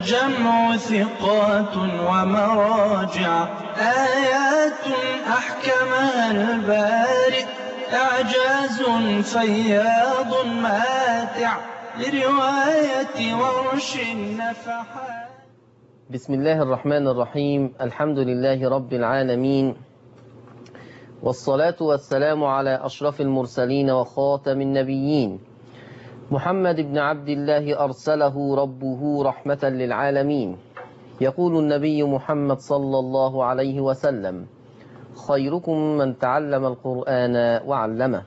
جمع ثقات ومراجع آيات أحكمها البارئ إعجاز فياض ماتع لرواية ورش النفحات بسم الله الرحمن الرحيم الحمد لله رب العالمين والصلاة والسلام على أشرف المرسلين وخاتم النبيين محمد بن عبد الله أرسله ربه رحمة للعالمين يقول النبي محمد صلى الله عليه وسلم خيركم من تعلم القرآن وعلمه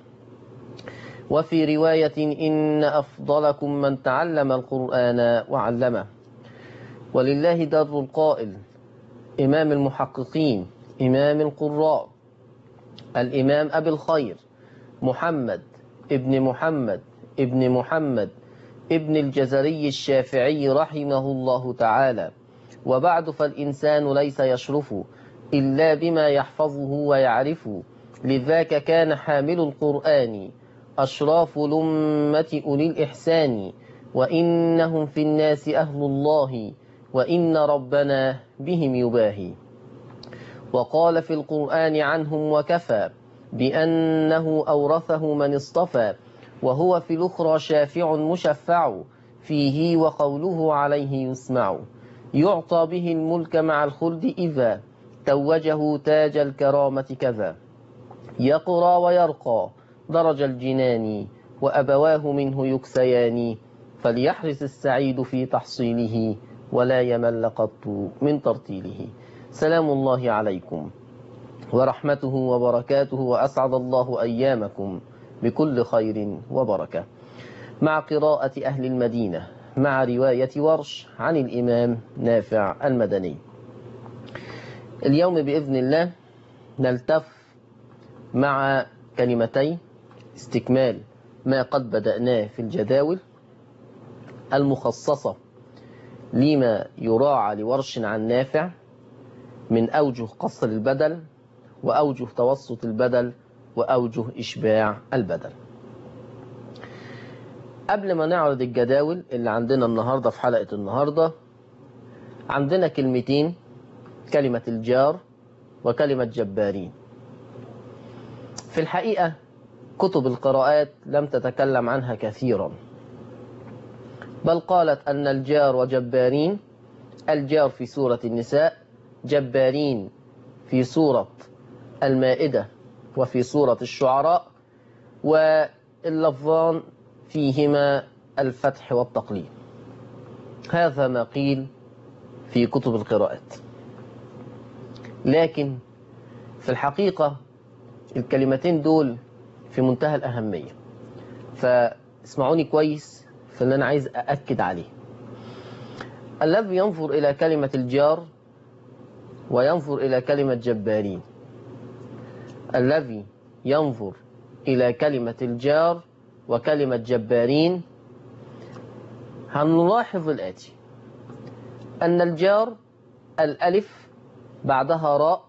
وفي رواية إن أفضلكم من تعلم القرآن وعلمه ولله در القائل إمام المحققين إمام القراء الإمام أبي الخير محمد ابن محمد ابن محمد ابن الجزري الشافعي رحمه الله تعالى وبعد فالإنسان ليس يشرف إلا بما يحفظه ويعرف لذاك كان حامل القرآن أشراف لمة أولي الإحسان وإنهم في الناس أهل الله وإن ربنا بهم يباهي وقال في القرآن عنهم وكفى بأنه أورثه من اصطفى وهو في الأخرى شافع مشفع فيه وقوله عليه يسمع يعطى به الملك مع الخلد إذا توجه تاج الكرامة كذا يقرى ويرقى درج الجنان وأبواه منه يكسيان فليحرص السعيد في تحصيله ولا يمل قط من ترتيله سلام الله عليكم ورحمته وبركاته وأسعد الله أيامكم بكل خير وبركة مع قراءة أهل المدينة مع رواية ورش عن الإمام نافع المدني اليوم بإذن الله نلتف مع كلمتين استكمال ما قد بدأناه في الجداول المخصصة لما يراعى لورش عن نافع من أوجه قصر البدل وأوجه توسط البدل وأوجه إشباع البدل قبل ما نعرض الجداول اللي عندنا النهاردة في حلقة النهاردة عندنا كلمتين كلمة الجار وكلمة جبارين في الحقيقة كتب القراءات لم تتكلم عنها كثيرا بل قالت أن الجار وجبارين الجار في سورة النساء جبارين في سورة المائدة وفي سورة الشعراء واللفظان فيهما الفتح والتقليل هذا ما قيل في كتب القراءات لكن في الحقيقة الكلمتين دول في منتهى الأهمية فاسمعوني كويس في اللي أنا عايز أأكد عليه الذي ينظر إلى كلمة الجار وينظر إلى كلمة جبارين الذي ينظر إلى كلمة الجار وكلمة جبارين هنلاحظ الآتي أن الجار الألف بعدها راء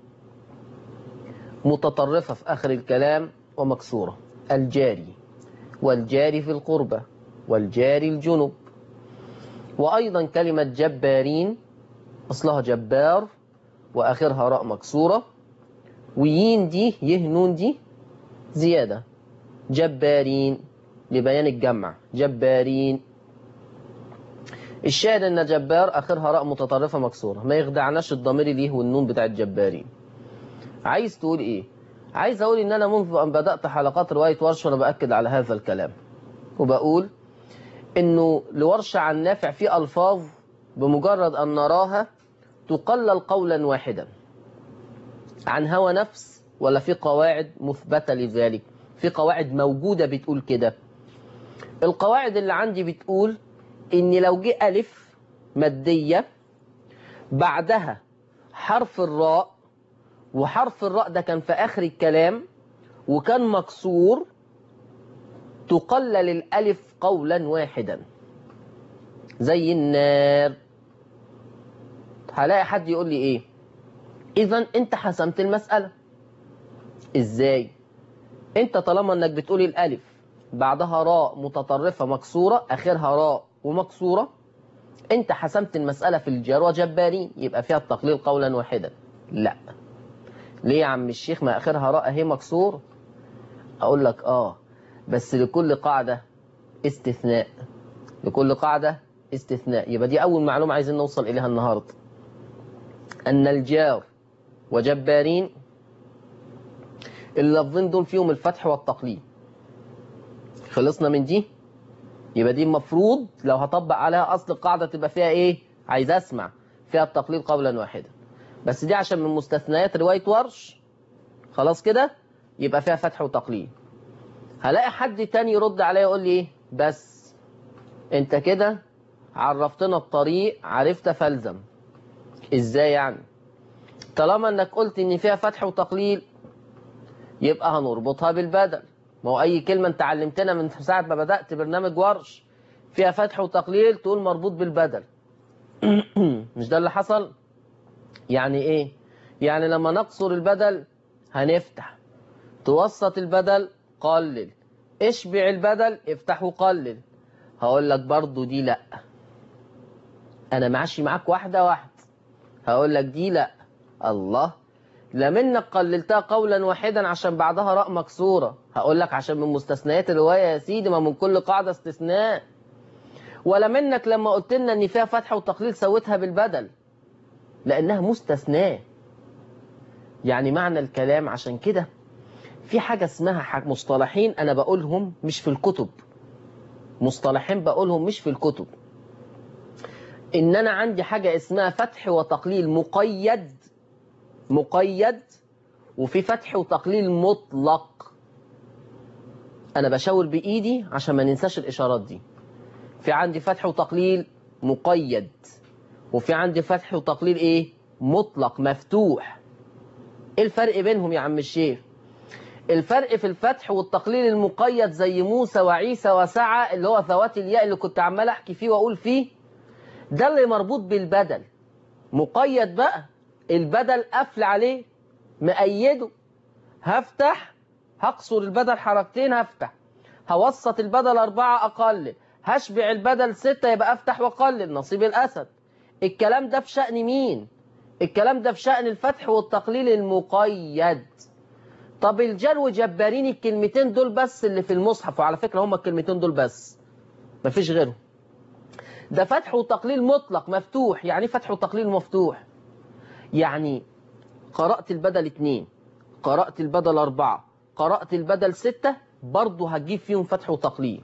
متطرفة في آخر الكلام ومكسورة الجاري والجاري في القربة والجاري الجنب وأيضا كلمة جبارين أصلها جبار وآخرها راء مكسورة ويين دي يه نون دي زيادة جبارين لبيان الجمع جبارين الشاهد ان جبار اخرها راء متطرفة مكسورة ما يخدعناش الضمير ليه والنون بتاع الجبارين عايز تقول ايه عايز اقول ان انا منذ ان بدأت حلقات رواية ورش وانا بأكد على هذا الكلام وبقول انه لورش عن نافع في الفاظ بمجرد ان نراها تقلل قولا واحدا عن هوى نفس ولا في قواعد مثبتة لذلك في قواعد موجودة بتقول كده القواعد اللي عندي بتقول ان لو جه ألف مادية بعدها حرف الراء وحرف الراء ده كان في آخر الكلام وكان مكسور تقلل الألف قولا واحدا زي النار هلاقي حد يقول لي ايه اذا انت حسمت المسألة ازاي انت طالما انك بتقولي الالف بعدها راء متطرفة مكسورة اخرها راء ومكسورة انت حسمت المسألة في الجار وجبارين يبقى فيها التقليل قولا واحدا لا ليه يا عم الشيخ ما اخرها راء اهي مكسور اقول لك اه بس لكل قاعدة استثناء لكل قاعدة استثناء يبقى دي اول معلومة عايزين نوصل اليها النهاردة ان الجار وجبارين اللفظين دول فيهم الفتح والتقليل خلصنا من دي يبقى دي المفروض لو هطبق عليها اصل القاعدة تبقى فيها ايه عايز اسمع فيها التقليل قولا واحدا بس دي عشان من مستثنيات رواية ورش خلاص كده يبقى فيها فتح وتقليل هلاقي حد تاني يرد عليا يقول لي ايه بس انت كده عرفتنا الطريق عرفت فلزم ازاي يعني طالما انك قلت ان فيها فتح وتقليل يبقى هنربطها بالبدل ما هو اي كلمة انت علمتنا من ساعة ما بدأت برنامج ورش فيها فتح وتقليل تقول مربوط بالبدل مش ده اللي حصل يعني ايه يعني لما نقصر البدل هنفتح توسط البدل قلل اشبع البدل افتح وقلل هقول لك برضو دي لا انا ماشي معاك واحدة واحدة هقول لك دي لا الله لا منك قللتها قولا واحدا عشان بعدها راء مكسورة هقول لك عشان من مستثنيات الرواية يا سيدي ما من كل قاعدة استثناء ولا منك لما قلت لنا ان فيها فتح وتقليل سويتها بالبدل لانها مستثناة يعني معنى الكلام عشان كده في حاجة اسمها مصطلحين انا بقولهم مش في الكتب مصطلحين بقولهم مش في الكتب ان انا عندي حاجة اسمها فتح وتقليل مقيد مقيد وفي فتح وتقليل مطلق انا بشاور بايدي عشان ما ننساش الاشارات دي في عندي فتح وتقليل مقيد وفي عندي فتح وتقليل ايه مطلق مفتوح ايه الفرق بينهم يا عم الشيخ الفرق في الفتح والتقليل المقيد زي موسى وعيسى وسعى اللي هو ذوات الياء اللي كنت عمال احكي فيه واقول فيه ده اللي مربوط بالبدل مقيد بقى البدل قفل عليه مقيده هفتح هقصر البدل حركتين هفتح هوسط البدل أربعة أقلل هشبع البدل ستة يبقى أفتح وأقلل نصيب الأسد الكلام ده في شأن مين الكلام ده في شأن الفتح والتقليل المقيد طب الجر جبارين الكلمتين دول بس اللي في المصحف وعلى فكرة هما الكلمتين دول بس مفيش غيرهم ده فتح وتقليل مطلق مفتوح يعني فتح وتقليل مفتوح يعني قرأت البدل اتنين قرأت البدل أربعة قرأت البدل ستة برضه هتجيب فيهم فتح وتقليل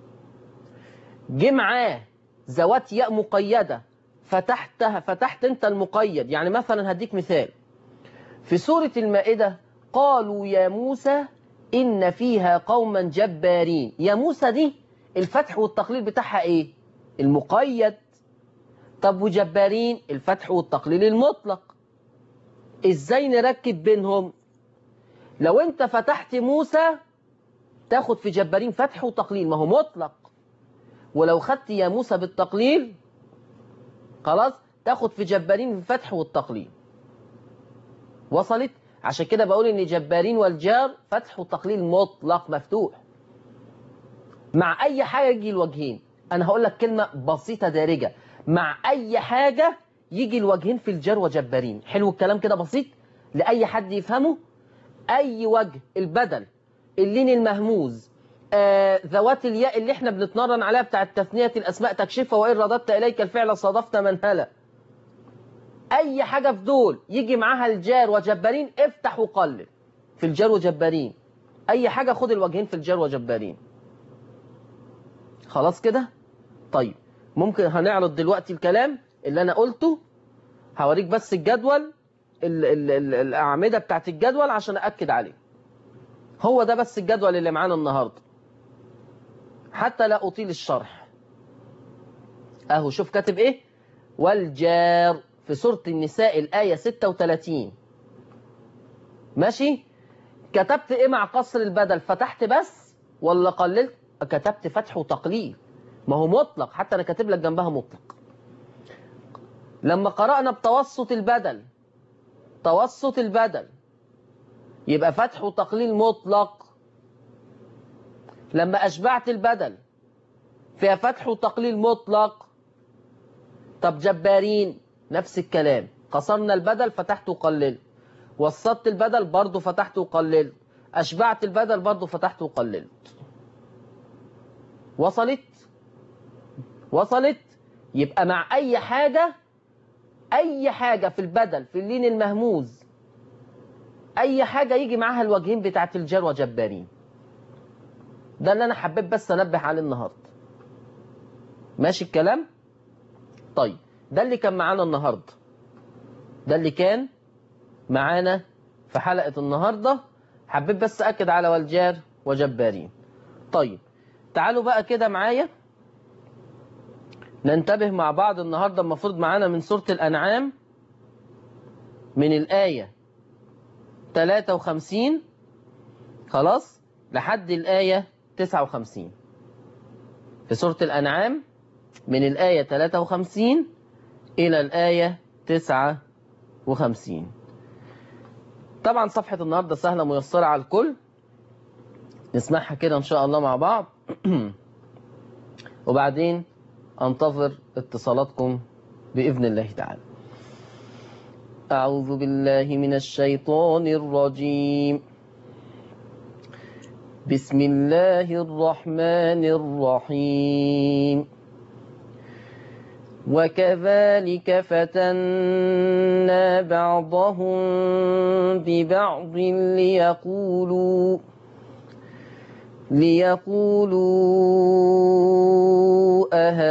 جه معاه ذوات ياء مقيدة فتحتها فتحت انت المقيد يعني مثلا هديك مثال في سورة المائدة قالوا يا موسى إن فيها قوما جبارين يا موسى دي الفتح والتقليل بتاعها ايه المقيد طب وجبارين الفتح والتقليل المطلق ازاي نركب بينهم لو انت فتحت موسى تاخد في جبارين فتح وتقليل ما هو مطلق ولو خدت يا موسى بالتقليل خلاص تاخد في جبارين الفتح والتقليل وصلت عشان كده بقول ان جبارين والجار فتح وتقليل مطلق مفتوح مع اي حاجة يجي الوجهين انا هقول لك كلمة بسيطة دارجة مع اي حاجة يجي الوجهين في الجار وجبارين حلو الكلام كده بسيط لأي حد يفهمه أي وجه البدل اللين المهموز آه ذوات الياء اللي احنا بنتمرن عليها بتاع تثنية الأسماء تكشفها وإن رددت إليك الفعل صادفت من هلا أي حاجة في دول يجي معاها الجار وجبارين افتح وقلل في الجار وجبارين أي حاجة خد الوجهين في الجار وجبارين خلاص كده طيب ممكن هنعرض دلوقتي الكلام اللي أنا قلته هوريك بس الجدول ال ال ال الأعمدة بتاعت الجدول عشان أأكد عليه هو ده بس الجدول اللي معانا النهاردة حتى لا أطيل الشرح أهو شوف كاتب إيه والجار في سورة النساء الآية 36 ماشي كتبت إيه مع قصر البدل فتحت بس ولا قللت كتبت فتح وتقليل ما هو مطلق حتى أنا كاتب لك جنبها مطلق لما قرأنا بتوسط البدل توسط البدل يبقى فتح وتقليل مطلق لما أشبعت البدل فيها فتح وتقليل مطلق طب جبارين نفس الكلام قصرنا البدل فتحت وقللت وسطت البدل برضه فتحت وقللت أشبعت البدل برضه فتحت وقللت وصلت وصلت يبقى مع أي حاجة أي حاجة في البدل في اللين المهموز أي حاجة يجي معاها الوجهين بتاعت الجار وجبارين ده اللي أنا حبيت بس أنبه عليه النهاردة ماشي الكلام طيب ده اللي كان معانا النهاردة ده اللي كان معانا في حلقة النهاردة حبيت بس أكد على والجار وجبارين طيب تعالوا بقى كده معايا ننتبه مع بعض النهاردة المفروض معانا من سورة الأنعام من الآية 53 خلاص لحد الآية 59 في سورة الأنعام من الآية 53 إلى الآية 59 طبعا صفحة النهاردة سهلة ميسرة على الكل نسمعها كده إن شاء الله مع بعض وبعدين أنتظر اتصالاتكم بإذن الله تعالى أعوذ بالله من الشيطان الرجيم بسم الله الرحمن الرحيم وكذلك فتنا بعضهم ببعض ليقولوا ليقولوا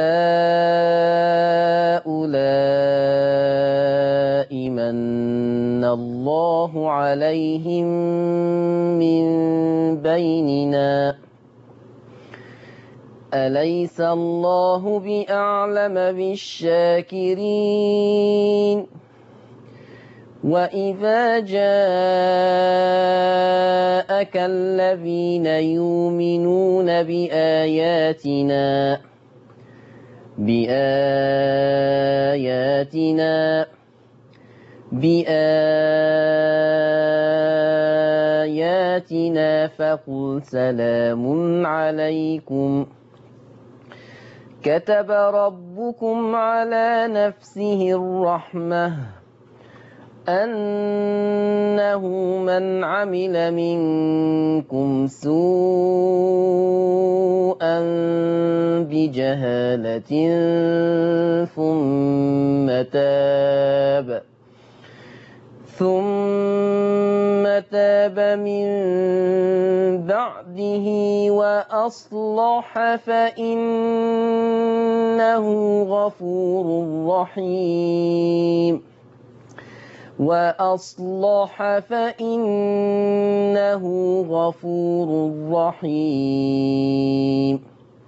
أهؤلاء من الله عليهم من بيننا أليس الله بأعلم بالشاكرين وإذا جاءك الذين يؤمنون بآياتنا بآياتنا بآياتنا فقل سلام عليكم كتب ربكم على نفسه الرحمة أنه من عمل منكم سوءا بجهالة ثم تاب ثم تاب من بعده وأصلح فإنه غفور رحيم وأصلح فإنه غفور رحيم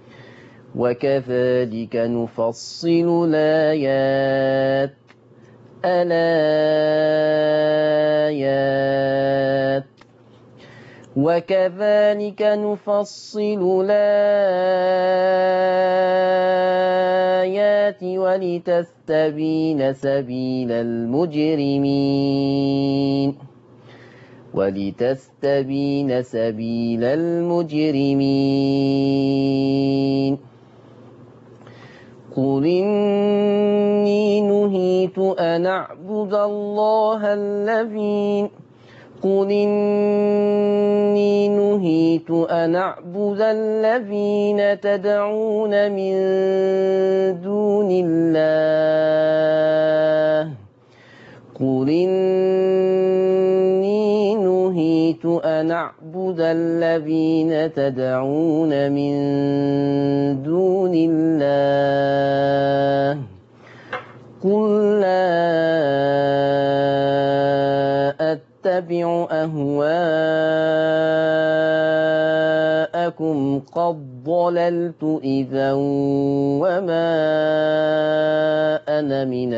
وكذلك نفصل الآيات الآيات وكذلك نفصل الآيات ولتستبين سبيل المجرمين ولتستبين سبيل المجرمين قل إني نهيت أن أعبد الله الذي قل إني نهيت أن أعبد الذين تدعون من دون الله قل إني نهيت أن أعبد الذين تدعون من دون الله قل لا أتبع أهواءكم قد ضللت إذا وما أنا من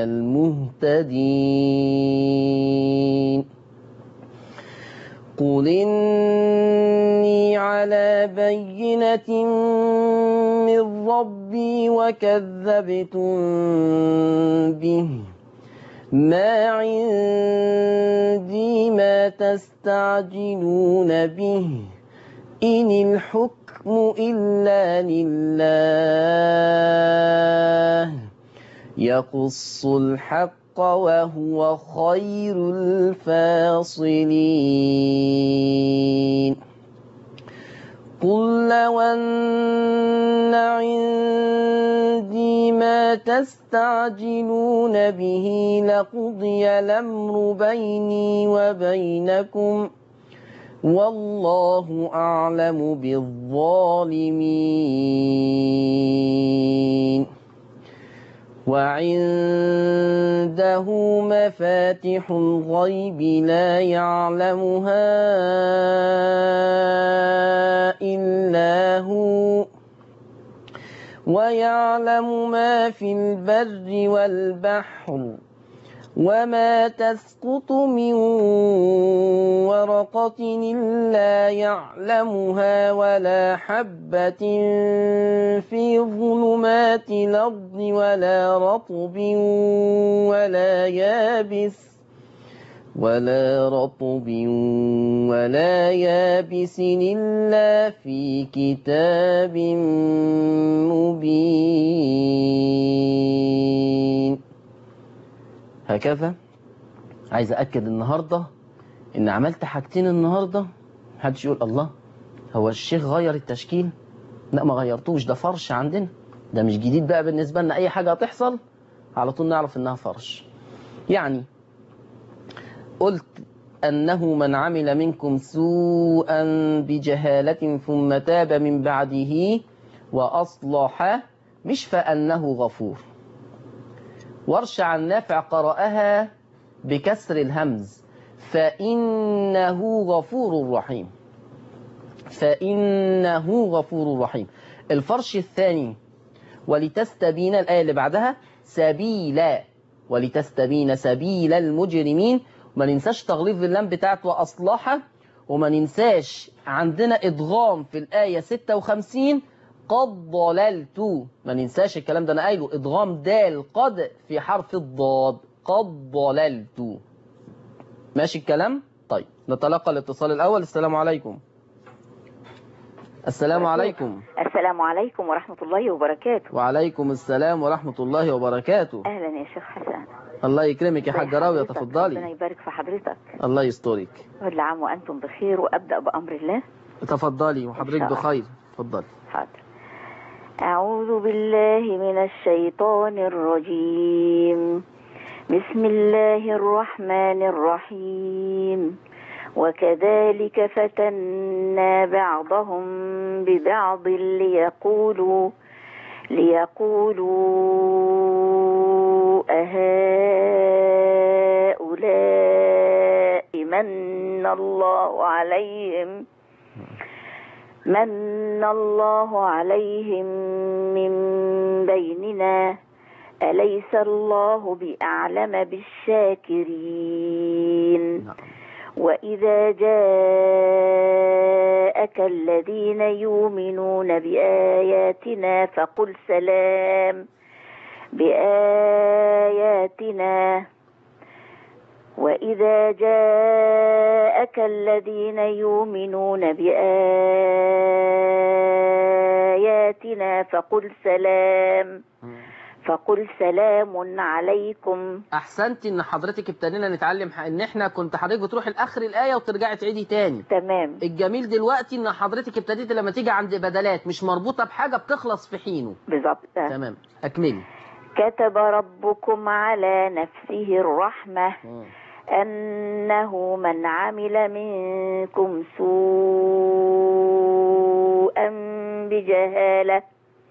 المهتدين قل إني على بينة من ربي وكذبتم به ما عندي ما تستعجلون به إن الحكم إلا لله يقص الحق وهو خير الفاصلين قل لو أن عندي ما تستعجلون به لقضي الأمر بيني وبينكم والله أعلم بالظالمين وعنده مفاتح الغيب لا يعلمها إلا هو ويعلم ما في البر والبحر وما تسقط من ورقة إلا يعلمها ولا حبة في ظلمات الأرض ولا رطب ولا يابس ولا رطب ولا يابس إلا في كتاب مبين هكذا عايز أأكد النهاردة إن عملت حاجتين النهاردة محدش يقول الله هو الشيخ غير التشكيل لا ما غيرتوش ده فرش عندنا ده مش جديد بقى بالنسبة لنا أي حاجة هتحصل على طول نعرف إنها فرش يعني قلت أنه من عمل منكم سوءا بجهالة ثم تاب من بعده وأصلح مش فأنه غفور ورش عن نافع قرأها بكسر الهمز فإنه غفور رحيم فإنه غفور رحيم الفرش الثاني ولتستبين الآية اللي بعدها سبيلا ولتستبين سبيل المجرمين وما ننساش تغليظ اللام بتاعت وأصلح وما ننساش عندنا إدغام في الآية 56 قد ضللت ما ننساش الكلام ده أنا قايله إدغام دال قد في حرف الضاد قد ضللت ماشي الكلام طيب نتلقى الاتصال الأول السلام عليكم السلام عليكم السلام عليكم ورحمة الله وبركاته وعليكم السلام ورحمة الله وبركاته أهلا يا شيخ حسن الله يكرمك يا حاجة راوية حضرتك، تفضلي ربنا يبارك في حضرتك الله يسترك كل عام وأنتم بخير وأبدأ بأمر الله تفضلي وحضرتك إن شاء الله. بخير تفضلي حاضر أعوذ بالله من الشيطان الرجيم بسم الله الرحمن الرحيم وكذلك فتنا بعضهم ببعض ليقولوا ليقولوا أهؤلاء من الله عليهم من الله عليهم من بيننا أليس الله بأعلم بالشاكرين نعم وإذا جاءك الذين يؤمنون بآياتنا فقل سلام بآياتنا وإذا جاءك الذين يؤمنون بآياتنا فقل سلام فقل سلام عليكم احسنتي ان حضرتك ابتدينا نتعلم ح- ان احنا كنت حضرتك بتروحي لاخر الايه وترجعي تعيدي تاني تمام الجميل دلوقتي ان حضرتك ابتديتي لما تيجي عند بدلات مش مربوطه بحاجه بتخلص في حينه بالظبط تمام اكملي كتب ربكم على نفسه الرحمة مم. أنه من عمل منكم سوءا بجهالة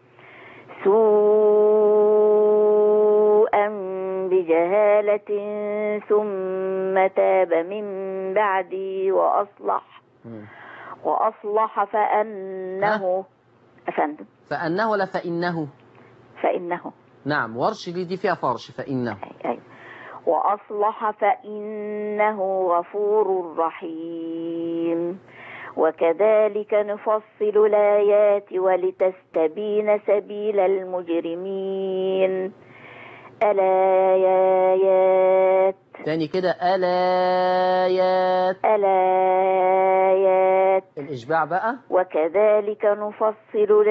سوءا بجهالة ثم تاب من بعده وأصلح مم. وأصلح فأنه أفندم فانه لا فانه فإنه نعم ورش دي دي فيها فرش فانه أي أي. وأصلح فإنه غفور رحيم وكذلك نفصل الآيات ولتستبين سبيل المجرمين الآيات تاني كده الآيات الآيات الإشباع بقى وكذلك نفصل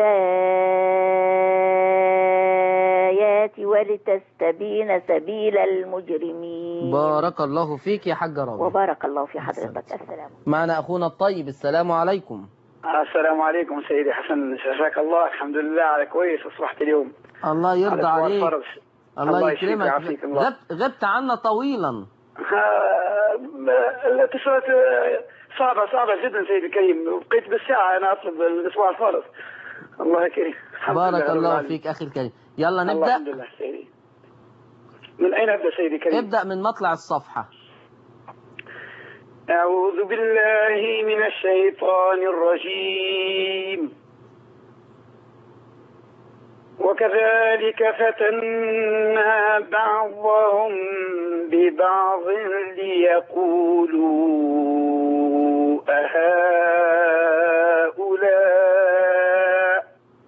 الآيات ولتستبين سبيل المجرمين بارك الله فيك يا حاج رامي وبارك الله في حضرتك أحسنت. السلام معنا أخونا الطيب السلام عليكم السلام عليكم سيدي حسن جزاك الله الحمد لله على كويس اصبحت اليوم الله يرضى على عليك فرض. الله الله يشفيك يكرمك ويعافيك الله. غبت, غبت عنا طويلا آه، الاتصالات آه، صعبة صعبة جدا سيدي الكريم بقيت بالساعة أنا أطلب الأسبوع الفارض الله كريم الحمد لله بارك رب الله العالمين. فيك أخي الكريم يلا الله الحمد نبدأ لله سيدي من أين أبدأ سيدي الكريم ابدأ من مطلع الصفحة أعوذ بالله من الشيطان الرجيم وكذلك فتنا بعضهم ببعض ليقولوا أهؤلاء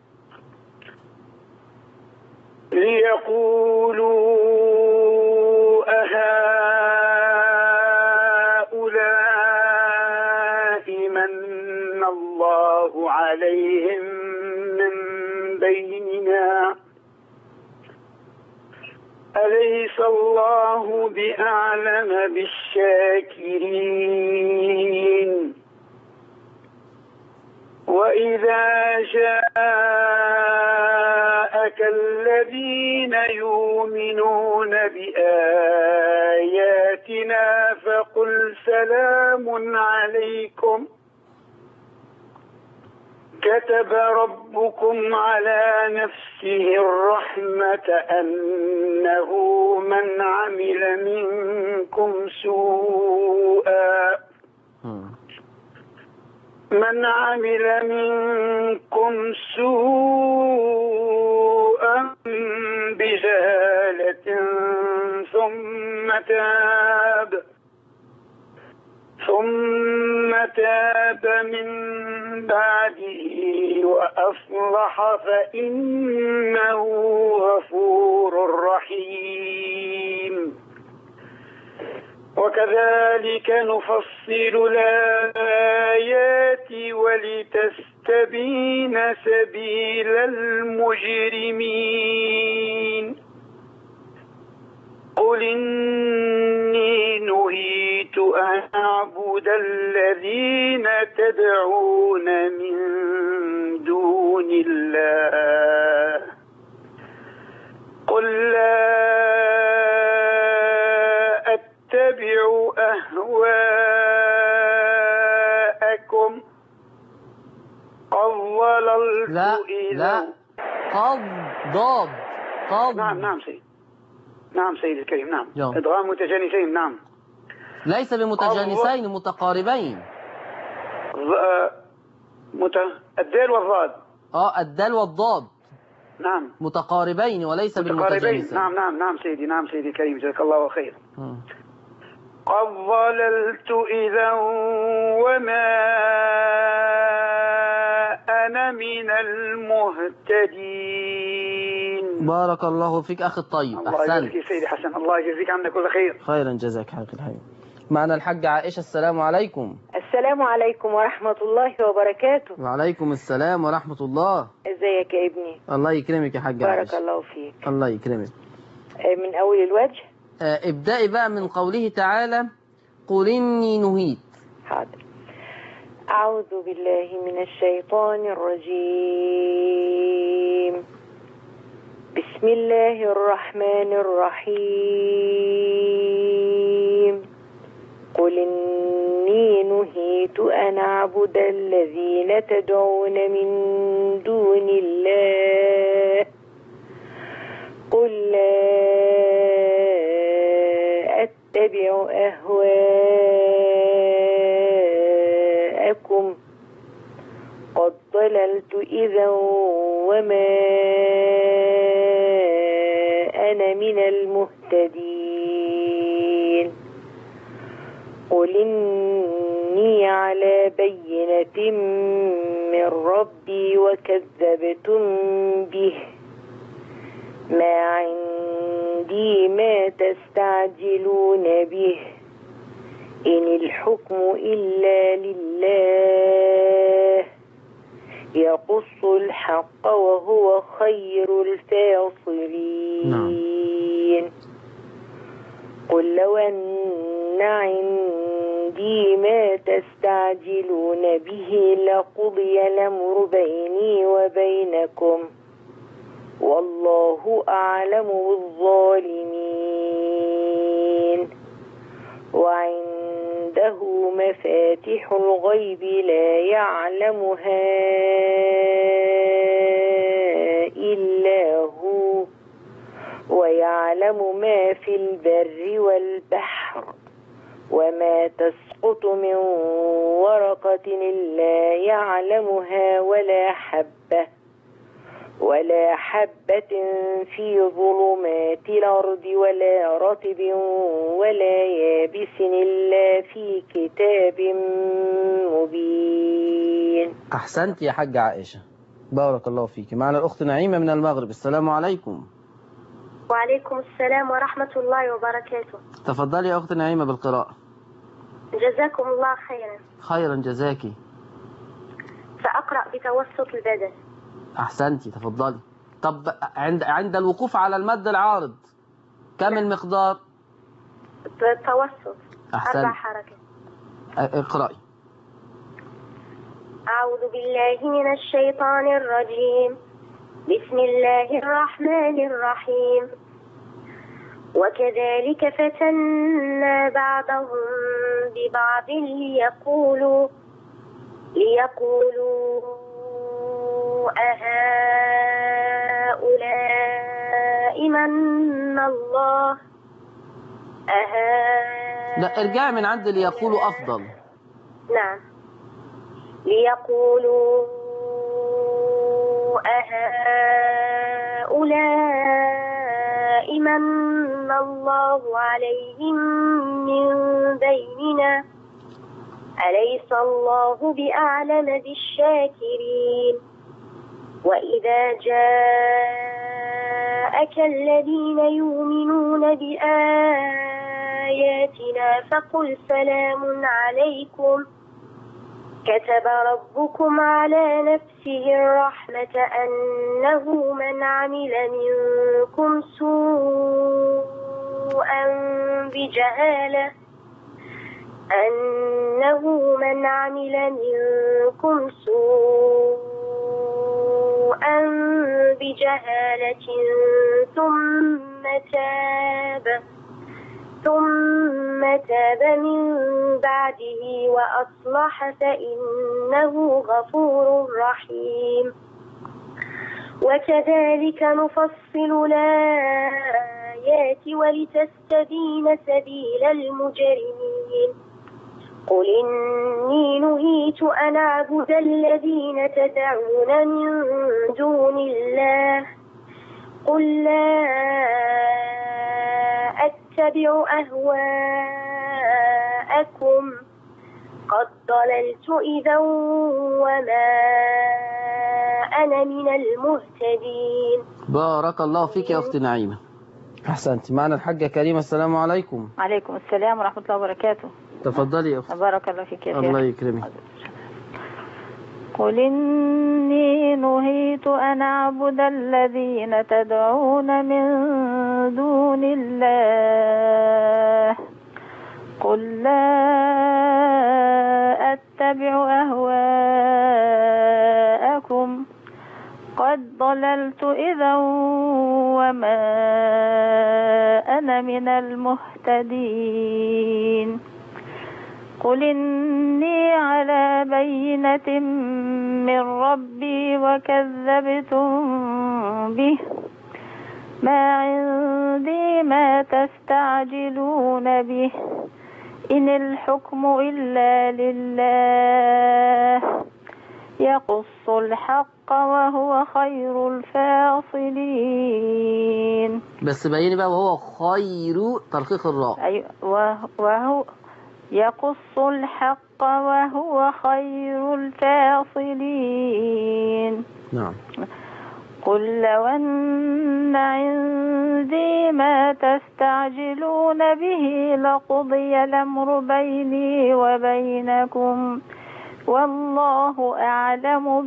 ليقولوا أهؤلاء من الله عليهم من بيننا أليس الله بأعلم بالشاكرين وإذا جاءك الذين يؤمنون بآياتنا فقل سلام عليكم كتب ربكم على نفسه الرحمة أنه من عمل منكم سوءا مم. من عمل منكم سوءا بجهالة ثم تاب ثم تاب من بعده وأصلح فإنه غفور رحيم وكذلك نفصل الآيات ولتستبين سبيل المجرمين قل إني نهيت أن أعبد الذين تدعون من دون الله قل لا أتبع أهواءكم قد ضللت لا إذا لا قض ضاد قض نعم نعم سيد نعم سيدي الكريم نعم نعم. إدغام متجانسين نعم ليس بمتجانسين متقاربين ض- آه، مت... الدال والضاد اه الدال والضاد نعم متقاربين وليس متقاربين بالمتجانسين نعم نعم نعم سيدي نعم سيدي الكريم جزاك الله خير مم. قد ضللت إذا وما أنا من المهتدين بارك الله فيك أخي الطيب الله أحسنت يجزيك سيدي حسن الله يجزيك عنا كل خير خيرا جزاك حق الحبيب معنا الحاج عائشة السلام عليكم السلام عليكم ورحمة الله وبركاته وعليكم السلام ورحمة الله ازيك يا ابني الله يكرمك يا حاج بارك عائشة الله فيك الله يكرمك آه، من أول الوجه آه، ابدأي بقى من قوله تعالى قل إني نهيت حاضر أعوذ بالله من الشيطان الرجيم بسم الله الرحمن الرحيم قل إني نهيت أن أعبد الذين تدعون من دون الله قل لا أتبع أهواءكم قد ضللت إذا وما أنا من المهتدين قل إني على بينة من ربي وكذبتم به ما عندي عندي ما تستعجلون به إن الحكم إلا لله يقص الحق وهو خير الفاصلين قل لو أن عندي ما تستعجلون به لقضي الأمر بيني وبينكم والله أعلم بالظالمين وعنده مفاتح الغيب لا يعلمها إلا هو ويعلم ما في البر والبحر وما تسقط من ورقة إلا يعلمها ولا حبة ولا حبة في ظلمات الأرض ولا رطب ولا يابس إلا في كتاب مبين أحسنت يا حاج عائشة بارك الله فيك معنا الأخت نعيمة من المغرب السلام عليكم وعليكم السلام ورحمة الله وبركاته تفضلي يا أخت نعيمة بالقراءة جزاكم الله خيرا خيرا جزاكي سأقرأ بتوسط البدن أحسنتي تفضلي طب عند عند الوقوف على المد العارض كم المقدار توسط أحسنت. أربع حركات أ- اقرأي أعوذ بالله من الشيطان الرجيم بسم الله الرحمن الرحيم وكذلك فتنا بعضهم ببعض ليقولوا ليقولوا أهؤلاء من الله أهؤلاء لا ارجعي من عند اللي يقولوا أفضل نعم ليقولوا أهؤلاء من الله عليهم من بيننا أليس الله بأعلم بالشاكرين وإذا جاءك الذين يؤمنون بآياتنا فقل سلام عليكم كتب ربكم على نفسه الرحمة أنه من عمل منكم سوءا بجهالة أنه من عمل منكم سوءا بجهالة ثم تاب ثم تاب من بعده وأصلح فإنه غفور رحيم وكذلك نفصل الآيات ولتستبين سبيل المجرمين قل إني نهيت أن أعبد الذين تدعون من دون الله قل لا أتبع أهواءكم قد ضللت إذا وما أنا من المهتدين بارك الله فيك يا أخت نعيمة أحسنت معنا الحاجة كريمة السلام عليكم عليكم السلام ورحمة الله وبركاته تفضلي يا أخت بارك الله فيك يا الله شيخ يكرمك قل إني نهيت أن أعبد الذين تدعون من دون الله قل لا أتبع أهواءكم قد ضللت إذا وما أنا من المهتدين قل إني على بينة من ربي وكذبتم به ما عندي ما تستعجلون به إن الحكم إلا لله يقص الحق وهو خير الفاصلين بس بيني بقى وهو خير ترقيق الراء أي وه- وهو يقص الحق وهو خير الفاصلين نعم قل لو أن عندي ما تستعجلون به لقضي الأمر بيني وبينكم والله أعلم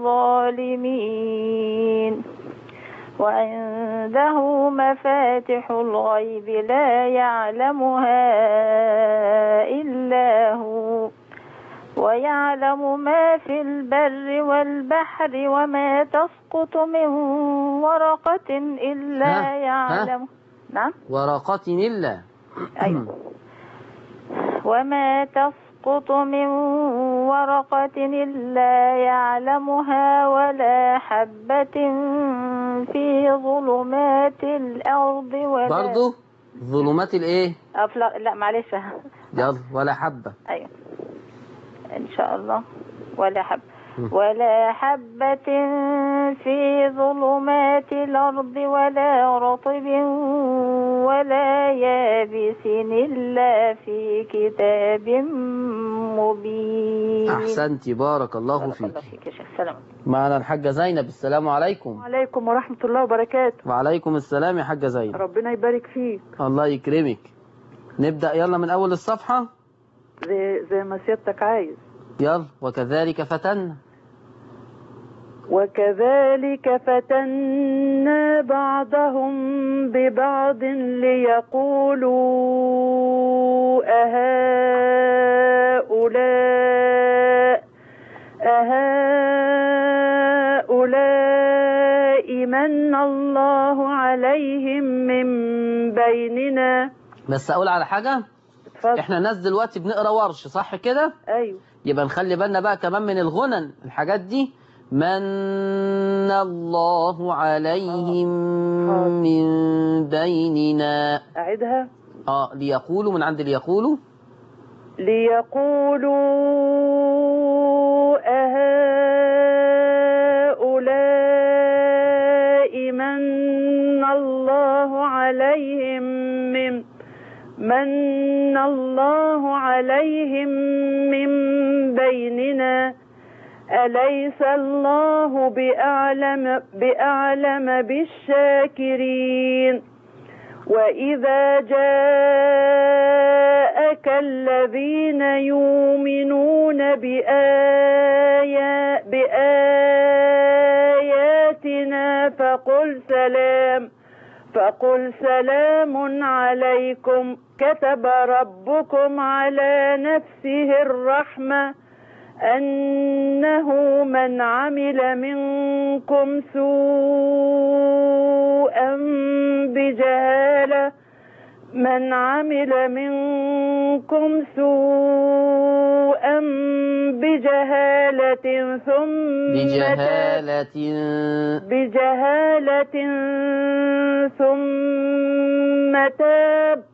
بالظالمين وعنده مفاتح الغيب لا يعلمها إلا هو ويعلم ما في البر والبحر وما تسقط من ورقة إلا ها؟ ها؟ يعلم نعم ورقة إلا أيوة. وما تسقط من ورقة إلا يعلمها ولا حبة في ظلمات الأرض ولا برضو ظلمات الايه أفلا... لا معلش يلا ولا حبة أيوة إن شاء الله ولا حبة م. ولا حبة في ظلمات الأرض ولا رطب ولا يابس إلا في كتاب مبين أحسنتي بارك الله بارك فيك الله فيك يا شيخ سلام معنا الحاجة زينب السلام عليكم عليكم ورحمة الله وبركاته وعليكم السلام يا حاجة زينب ربنا يبارك فيك الله يكرمك نبدأ يلا من أول الصفحة زي, زي ما سيادتك عايز يلا وكذلك فتنا وكذلك فتنا بعضهم ببعض ليقولوا أهؤلاء أهؤلاء من الله عليهم من بيننا بس أقول على حاجة اتفضل احنا ناس دلوقتي بنقرا ورش صح كده ايوه يبقى نخلي بالنا بقى كمان من الغنن الحاجات دي من الله عليهم حاضر. من بيننا اعيدها اه ليقولوا من عند ليقولوا ليقولوا أهؤلاء من الله عليهم من من الله عليهم من بيننا أليس الله بأعلم بأعلم بالشاكرين وإذا جاءك الذين يؤمنون بآيا بآياتنا فقل سلام فقل سلام عليكم كتب ربكم على نفسه الرحمة أنه من عمل منكم سوءا بجهالة من عمل منكم سوءا بجهالة ثم بجهالة بجهالة ثم تاب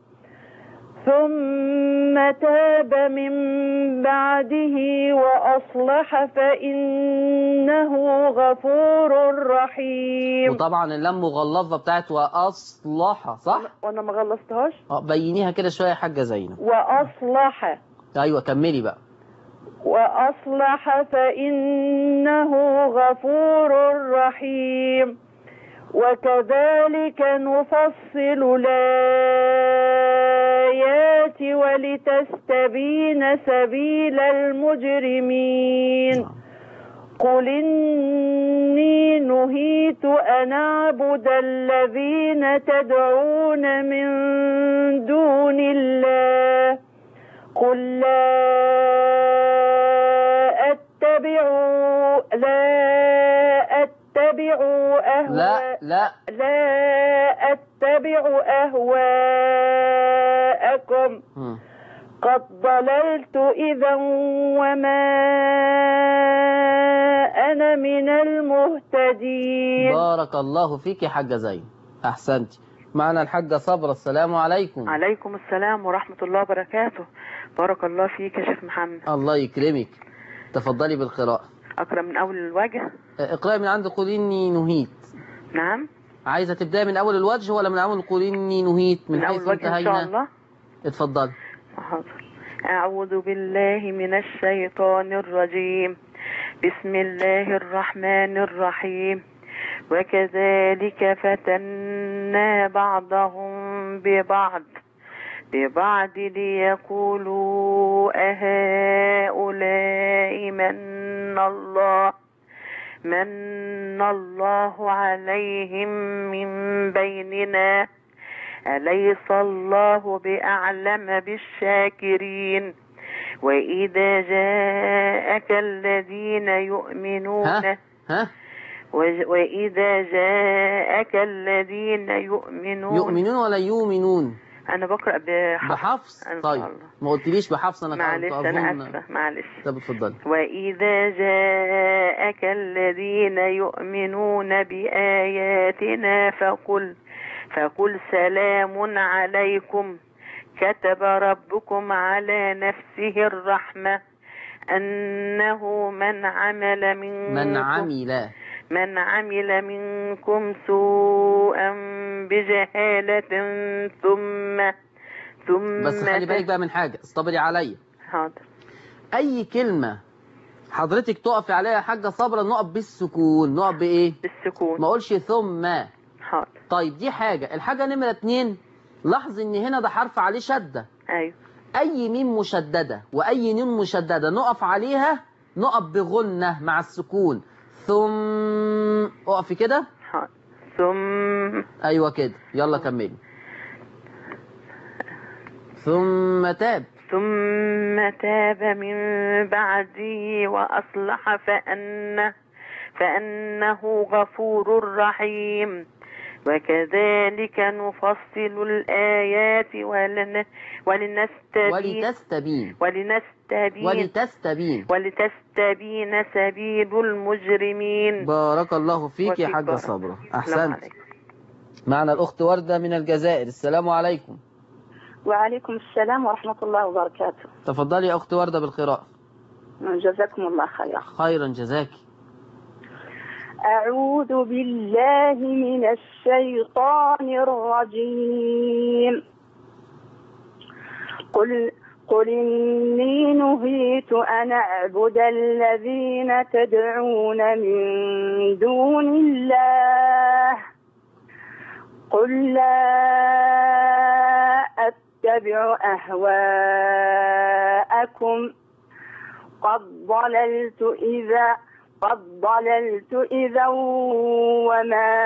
ثم تاب من بعده وأصلح فإنه غفور رحيم وطبعا اللام مغلظة بتاعت وأصلح صح؟ وأنا ما غلطتهاش اه بينيها كده شوية يا حاجة زينب وأصلح أيوة كملي بقى وأصلح فإنه غفور رحيم وكذلك نفصل الآيات ولتستبين سبيل المجرمين قل إني نهيت أن أعبد الذين تدعون من دون الله قل لا أتبع لا أتبع أهواء لا لا لا أتبع أهواءكم مم. قد ضللت إذا وما أنا من المهتدين بارك الله فيك يا حاجة زينب أحسنتي معنا الحاجة صبرا السلام عليكم عليكم السلام ورحمة الله وبركاته بارك الله فيك يا شيخ محمد الله يكرمك تفضلي بالقراءة أقرأ من أول الوجه اه، اقرأي من عند قل إني نهيت نعم عايزة تبدأي من أول الوجه ولا من أول قل إني نهيت من, من أول حيث الوجه إن شاء انتهينا الله اتفضلي حاضر أعوذ بالله من الشيطان الرجيم بسم الله الرحمن الرحيم وكذلك فتنا بعضهم ببعض ببعض ليقولوا أهؤلاء من الله من الله عليهم من بيننا أليس الله بأعلم بالشاكرين وإذا جاءك الذين يؤمنون ها ها وج- وإذا جاءك الذين يؤمنون يؤمنون ولا يؤمنون أنا بقرأ بحفظ بحفص إن شاء طيب الله. ما قلتليش بحفص انا معلش كنت أنا اظن آسفة معلش طب اتفضلي وإذا جاءك الذين يؤمنون بآياتنا فقل فقل سلام عليكم كتب ربكم على نفسه الرحمة أنه من عمل منكم من عمل من عمل منكم سوءا بجهالة ثم ثم بس خلي بالك بقى من حاجه اصطبري عليا حاضر اي كلمه حضرتك تقفي عليها يا حاجه صبرا نقف بالسكون نقف بايه بالسكون ما اقولش ثم حاضر طيب دي حاجه الحاجه نمره اتنين لاحظ ان هنا ده حرف عليه شده أيوه اي ميم مشدده واي نون مشدده نقف عليها نقف بغنه مع السكون ثم اقفي كده حاضر ثم ايوه كده يلا كملي ثم تاب ثم تاب من بعده وأصلح فأنه فأنه غفور رحيم وكذلك نفصل الآيات ولن ولنستبين ولتستبين ولنستبين ولتستبين ولتستبين سبيل المجرمين بارك الله فيك يا وفيك حاجة بارك. صبرا السلام أحسنت عليكم. معنا الأخت وردة من الجزائر السلام عليكم وعليكم السلام ورحمة الله وبركاته تفضلي يا أخت وردة بالقراءة جزاكم الله خيرا خيرا جزاك أعوذ بالله من الشيطان الرجيم قل قل إني نهيت أن أعبد الذين تدعون من دون الله قل لا أتبع أهواءكم قد ضللت إذا قد ضللت إذا وما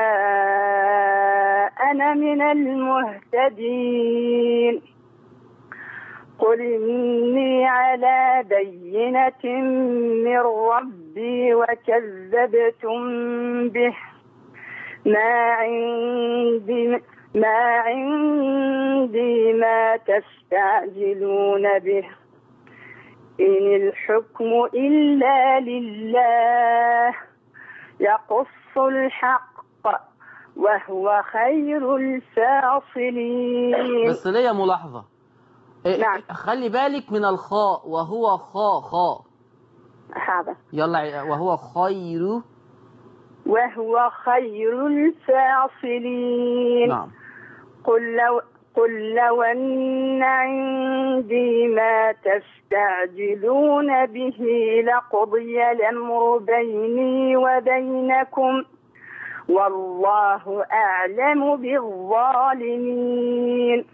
أنا من المهتدين قل إني على بينة من ربي وكذبتم به ما عندي ما عندي ما تستعجلون به إن الحكم إلا لله يقص الحق وهو خير الفاصلين بس ليا ملاحظة إيه، نعم. خلي بالك من الخاء وهو خاء خاء هذا يلا ع- وهو خير وهو خير الفاصلين نعم قل لو قل لو أن عندي ما تستعجلون به لقضي الأمر بيني وبينكم والله أعلم بالظالمين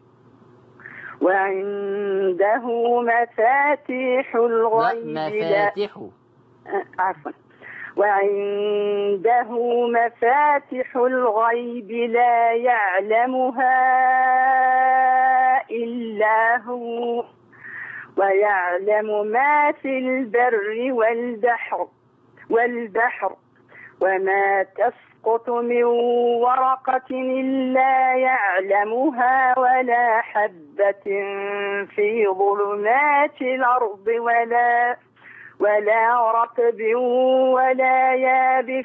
وعنده مفاتيح لا الغيب لا مفاتح عفوا وعنده مفاتح الغيب لا يعلمها إلا هو ويعلم ما في البر والبحر والبحر وما تسقط من ورقة إلا يعلمها ولا حبة في ظلمات الأرض ولا ولا رطب ولا يابس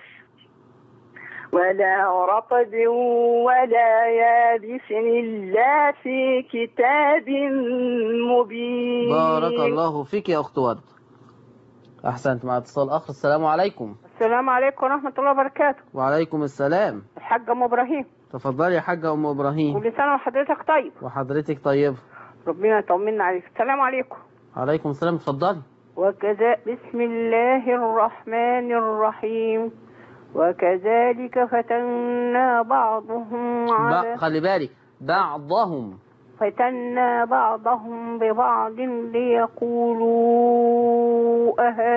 ولا رطب ولا يابس إلا في كتاب مبين بارك الله فيك يا أخت وردة أحسنت مع اتصال آخر السلام عليكم السلام عليكم ورحمة الله وبركاته وعليكم السلام الحاج أم إبراهيم تفضلي يا حاجة أم إبراهيم كل سنة وحضرتك طيب وحضرتك طيبة ربنا يطمنا عليك السلام عليكم عليكم السلام اتفضلي وكذا بسم الله الرحمن الرحيم وكذلك فتنا بعضهم على ب... خلي بالك بعضهم فتنا بعضهم ببعض ليقولوا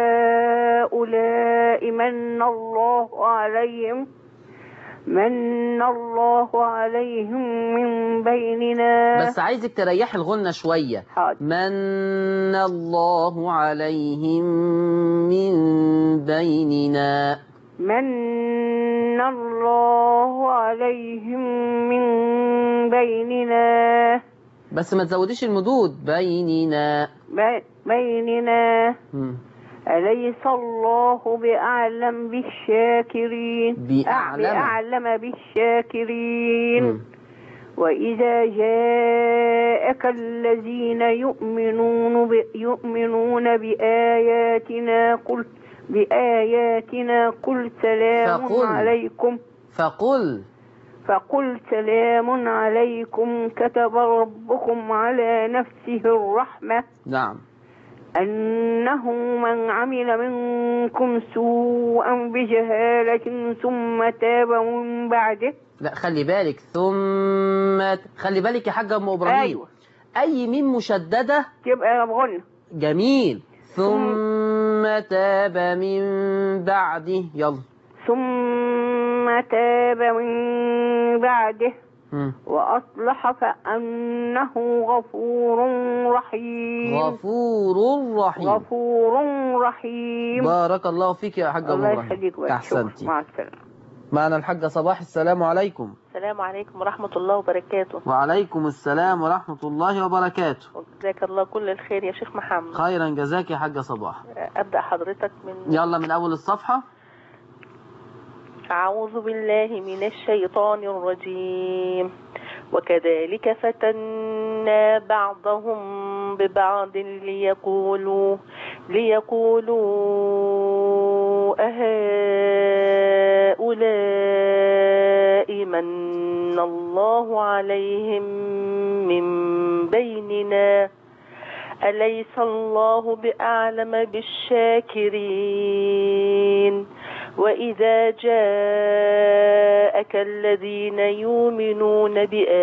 أهؤلاء من الله عليهم من الله عليهم من بيننا بس عايزك تريحي الغنة شوية حاضر. من الله عليهم من بيننا من الله عليهم من بيننا بس ما تزوديش المدود بيننا بي- بيننا مم. أليس الله بأعلم بالشاكرين بأعلم. بأعلم بالشاكرين مم. وإذا جاءك الذين يؤمنون ب... يؤمنون بآياتنا قل بآياتنا قل سلام فقل. عليكم فقل فقل سلام عليكم كتب ربكم على نفسه الرحمة نعم أنه من عمل منكم سوءا بجهالة ثم تاب من بعده لا خلي بالك ثم خلي بالك يا حاجة أم إبراهيم أيوة أي ميم مشددة تبقى بغنى جميل ثم تاب من بعده يلا ثم تاب من بعده مم. وأصلح فأنه غفور رحيم غفور رحيم غفور رحيم بارك الله فيك يا حاجة أم الله إبراهيم يخليك بقى أحسنتي مع السلامة معنا الحاجة صباح السلام عليكم السلام عليكم ورحمة الله وبركاته وعليكم السلام ورحمة الله وبركاته وجزاك الله كل الخير يا شيخ محمد خيرا جزاك يا حاجة صباح أبدأ حضرتك من يلا من أول الصفحة أعوذ بالله من الشيطان الرجيم وكذلك فتنا بعضهم ببعض ليقولوا ليقولوا أهؤلاء من الله عليهم من بيننا أليس الله بأعلم بالشاكرين وإذا جاءك الذين يؤمنون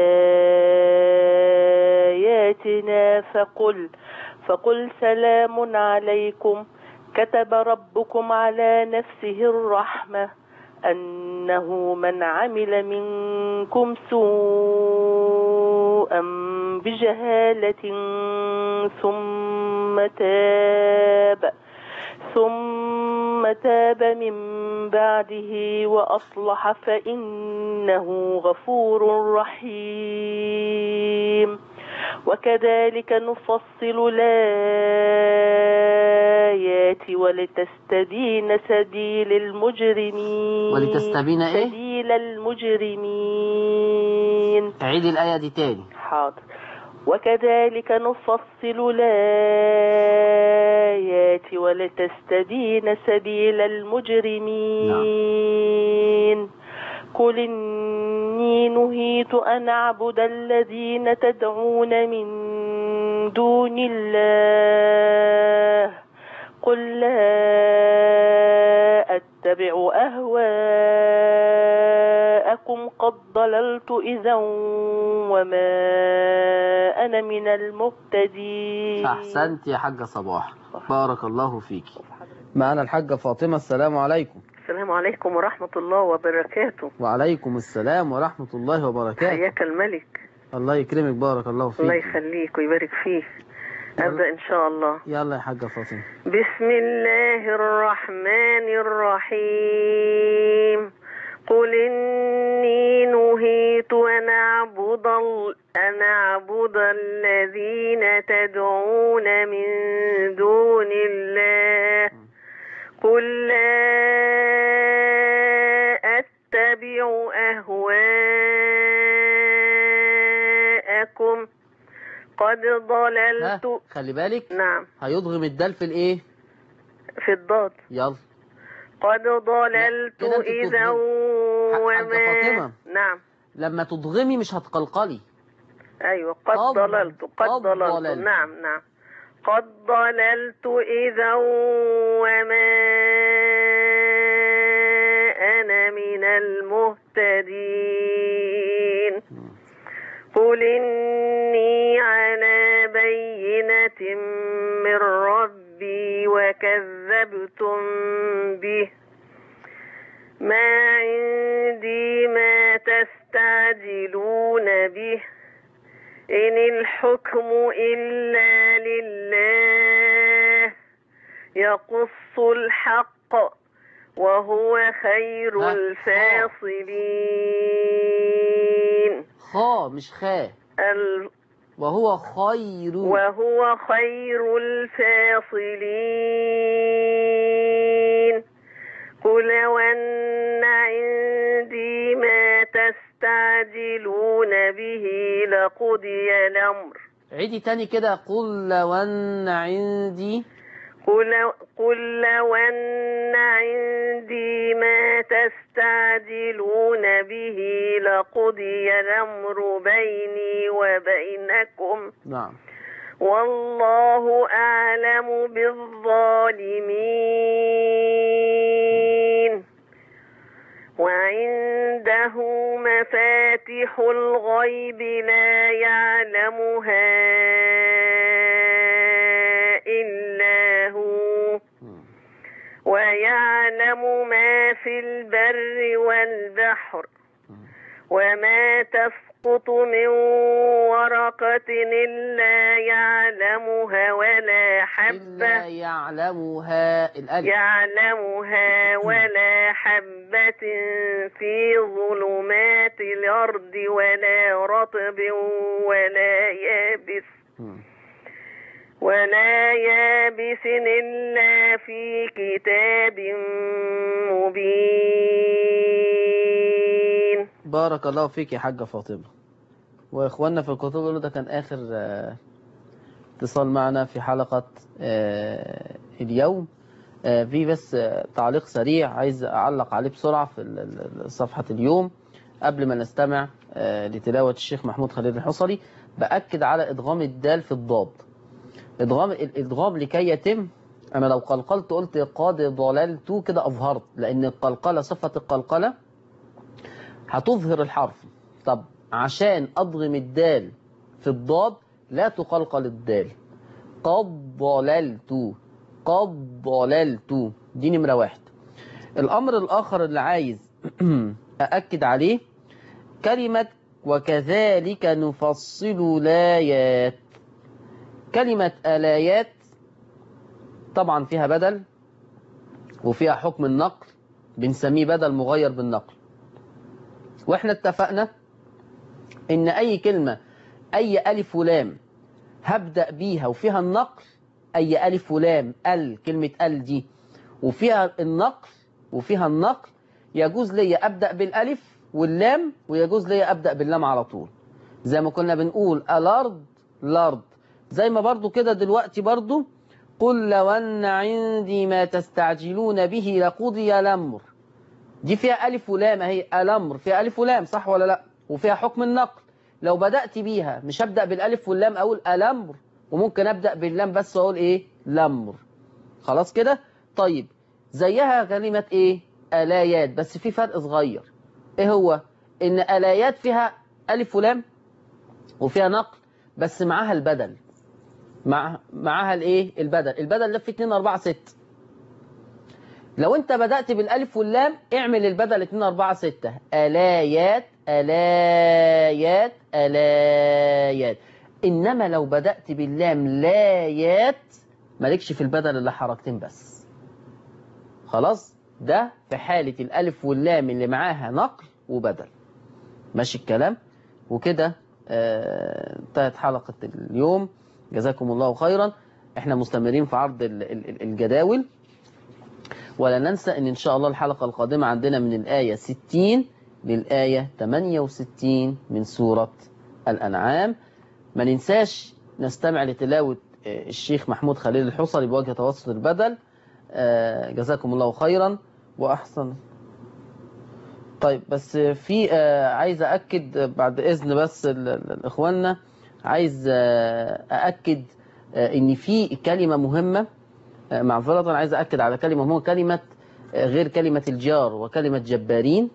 بآياتنا فقل فقل سلام عليكم كتب ربكم على نفسه الرحمة أنه من عمل منكم سوءا بجهالة ثم تاب ثم تاب من بعده وأصلح فإنه غفور رحيم وكذلك نفصل الآيات ولتستبين سبيل المجرمين ولتستبين إيه؟ سبيل المجرمين عيد الآية دي تاني حاضر وكذلك نفصل الآيات ولتستبين سبيل المجرمين قل إني نهيت أن أعبد الذين تدعون من دون الله قل لا أتبع أهواءكم قد ضللت إذا وما أنا من المهتدين أحسنت يا حاجة صباح بارك الله فيك معنا الحاجة فاطمة السلام عليكم السلام عليكم ورحمة الله وبركاته وعليكم السلام ورحمة الله وبركاته حياك الملك الله يكرمك بارك الله فيك الله يخليك ويبارك فيك أبدأ إن شاء الله يلا يا حاجة فاطمة بسم الله الرحمن الرحيم قل إني نهيت أن أعبد ال- أن أعبد الذين تدعون من دون الله قل لا أتبع أهواءكم قد ها ضللت خلي بالك نعم هيضغم الدال في الايه في الضاد يلا قد ضللت كده انت إذا بتضغمي. ح- حاجة وما فاطمة. نعم لما تضغمي مش هتقلقلي أيوة قد قد- ضللت قد قد ضللت ضللت. نعم نعم قد ضللت إذا وما أنا المهتدين قل إني على بينة من ربي وكذبتم به ما عندي ما تستعجلون به إن الحكم إلا لله يقص الحق وهو خير ها، الفاصلين خا مش خا ال- وهو خير وهو خير الفاصلين قل وأن عندي ما تستعجلون به لقضي الأمر عيدي تاني كده قل لو أن عندي قل قل لو أن عندي ما تستعجلون به لقضي الأمر بيني وبينكم نعم والله أعلم بالظالمين وعنده مفاتح الغيب لا يعلمها إلا هو ويعلم ما في البر والبحر وما تسقط من ورقة إلا يعلمها ولا إلا حبة يعلمها الألف يعلمها ولا حبة في ظلمات الأرض ولا رطب ولا يابس مم. ولا يابس إلا في كتاب مبين بارك الله فيك يا حاجة فاطمة وإخواننا في الكتب يقولوا ده كان آخر آه، اتصال معنا في حلقة آه، اليوم آه، في بس آه، تعليق سريع عايز أعلق عليه بسرعة في ال- ال- صفحة اليوم قبل ما نستمع آه، لتلاوة الشيخ محمود خليل الحصري بأكد على إدغام الدال في الضاد إدغام الإدغام لكي يتم أنا لو قلقلت قلت قاد ضللت كده أظهرت لأن القلقلة صفة القلقلة هتظهر الحرف طب عشان أضغم الدال في الضاد لا تقلقل الدال قد ضللت قد ضللت دي نمرة واحد الأمر الآخر اللي عايز أأكد عليه كلمة وكذلك نفصل الآيات كلمة آلايات طبعا فيها بدل وفيها حكم النقل بنسميه بدل مغير بالنقل واحنا اتفقنا ان اي كلمة اي الف ولام هبدأ بيها وفيها النقل اي الف ولام ال كلمة ال دي وفيها النقل وفيها النقل يجوز لي ابدأ بالالف واللام ويجوز لي ابدأ باللام على طول زي ما كنا بنقول الارض الارض زي ما برضو كده دلوقتي برضو قل لو ان عندي ما تستعجلون به لقضي الامر دي فيها ألف ولام اهي الأمر فيها ألف ولام صح ولا لا وفيها حكم النقل لو بدأت بيها مش هبدأ بالألف واللام أقول الأمر وممكن أبدأ باللام بس وأقول إيه لمر خلاص كده طيب زيها كلمة إيه آلايات بس في فرق صغير إيه هو إن آلايات فيها ألف ولام وفيها نقل بس معاها البدل مع معاها الايه البدل البدل ده في 2 4 6 لو انت بدأت بالالف واللام اعمل البدل 2 4 6 الايات الايات الايات انما لو بدأت باللام لايات مالكش في البدل الا حركتين بس خلاص ده في حالة الالف واللام اللي معاها نقل وبدل ماشي الكلام وكده آه، انتهت حلقة اليوم جزاكم الله خيرا احنا مستمرين في عرض ال- ال- الجداول ولا ننسى ان ان شاء الله الحلقة القادمة عندنا من الآية 60 للآية 68 من سورة الأنعام ما ننساش نستمع لتلاوة آه، الشيخ محمود خليل الحصري بوجه توسط البدل آه، جزاكم الله خيرا وأحسن طيب بس في آه، عايز أأكد آه، بعد إذن بس ال- ال- إخواننا عايز آه، أأكد آه، إن في كلمة مهمة آه، معذرة عايز أأكد على كلمة مهمة كلمة آه، غير كلمة الجار وكلمة جبارين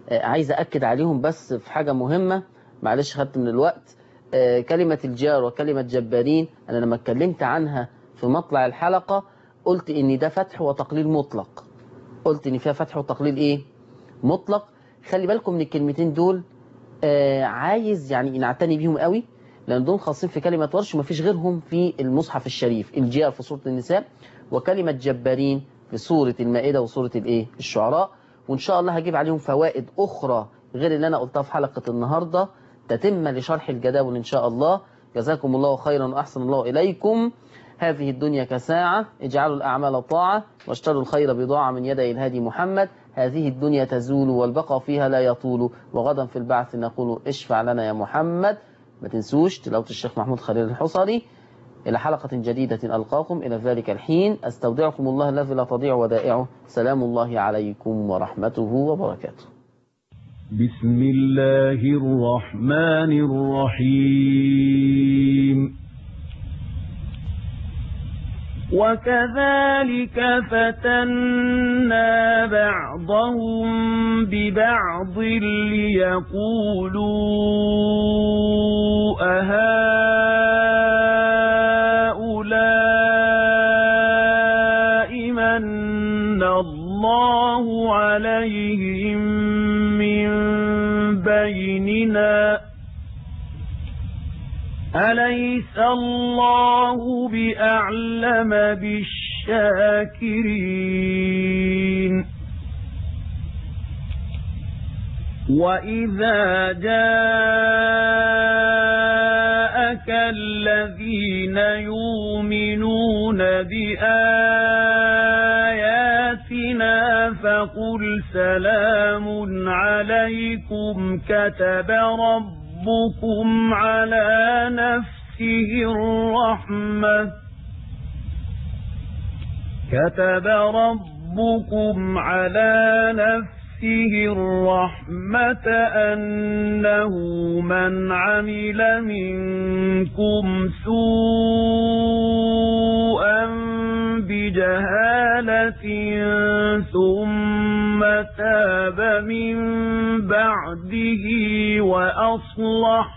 آه، عايز أكد عليهم بس في حاجة مهمة معلش خدت من الوقت آه، كلمة الجار وكلمة جبارين أنا لما اتكلمت عنها في مطلع الحلقة قلت إن ده فتح وتقليل مطلق قلت إن فيها فتح وتقليل إيه مطلق خلي بالكم من الكلمتين دول آه، عايز يعني نعتني بيهم قوي لأن دول خاصين في كلمة ورش ومفيش غيرهم في المصحف الشريف الجار في سورة النساء وكلمة جبارين في سورة المائدة وسورة الإيه الشعراء وإن شاء الله هجيب عليهم فوائد أخرى غير اللي أنا قلتها في حلقة النهاردة تتم لشرح الجداول إن شاء الله جزاكم الله خيرا وأحسن الله إليكم هذه الدنيا كساعة اجعلوا الأعمال طاعة واشتروا الخير بضاعة من يدي الهادي محمد هذه الدنيا تزول والبقاء فيها لا يطول وغدا في البعث نقول اشفع لنا يا محمد ما تنسوش تلاوة الشيخ محمود خليل الحصري إلى حلقة جديدة ألقاكم إلى ذلك الحين أستودعكم الله الذي لا تضيع ودائعه سلام الله عليكم ورحمته وبركاته بسم الله الرحمن الرحيم وكذلك فتنا بعضهم ببعض ليقولوا أهؤلاء من الله عليهم من بيننا أليس الله بأعلم بالشاكرين وإذا جاءك الذين يؤمنون بآياتنا فقل سلام عليكم كتب ربكم ربكم على نفسه الرحمة كتب ربكم على نفسه الرحمة أنه من عمل منكم سوءا بجهالة ثم تاب من بعده وأصلح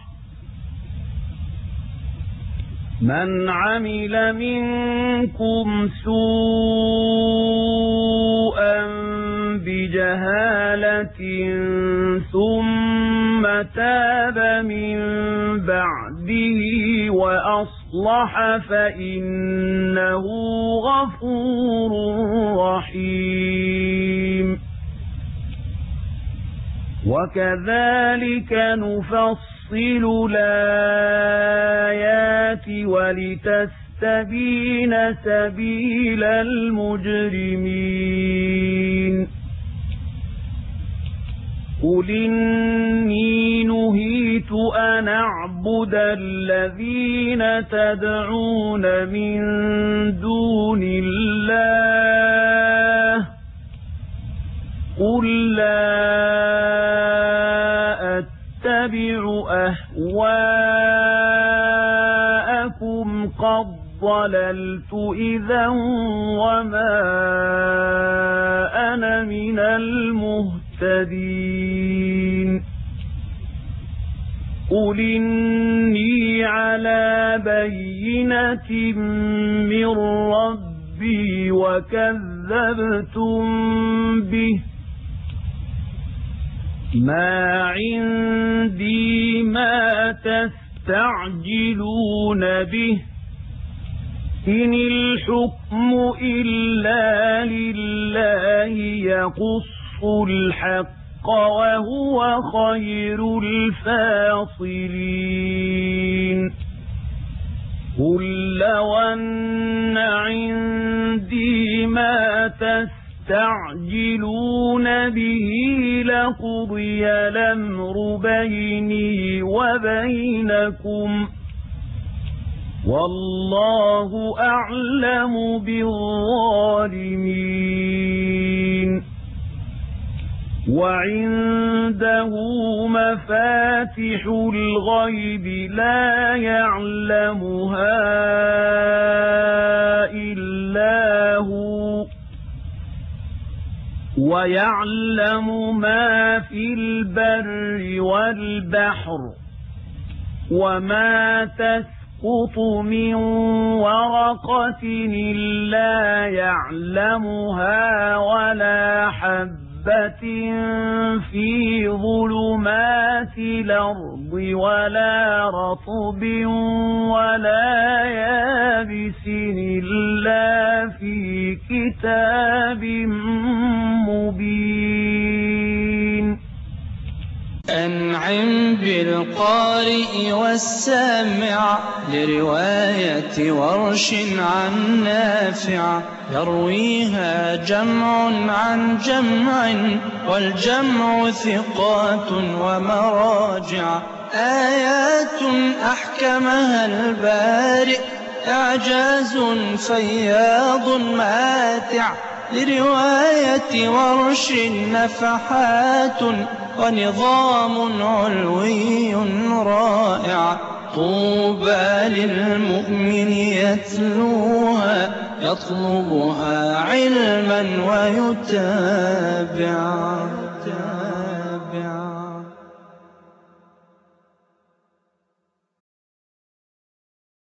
من عمل منكم سوءا بجهالة ثم تاب من بعده وأصلح فإنه غفور رحيم وكذلك نفصل الآيات ولتستبين سبيل المجرمين قل إني نهيت أن أعبد الذين تدعون من دون الله قل لا أتبع أهواءكم قد ضللت إذا وما أنا من المهتدين قل إني على بينة من ربي وكذبتم به ما عندي ما تستعجلون به إن الحكم إلا لله يقص الحق وهو خير الفاصلين قل لو أن عندي ما تستعجلون به لقضي الأمر بيني وبينكم والله أعلم بالظالمين وعنده مفاتح الغيب لا يعلمها إلا هو ويعلم ما في البر والبحر وما تسقط من ورقة إلا يعلمها ولا حبة في ظلمات الأرض ولا رطب ولا يابس إلا في كتاب مبين أنعم بالقارئ والسامع لرواية ورش عن نافع يرويها جمع عن جمع والجمع ثقات ومراجع آيات أحكمها البارئ إعجاز فياض ماتع لرواية ورش نفحات ونظام علوي رائع طوبى للمؤمن يتلوها يطلبها علما ويتابع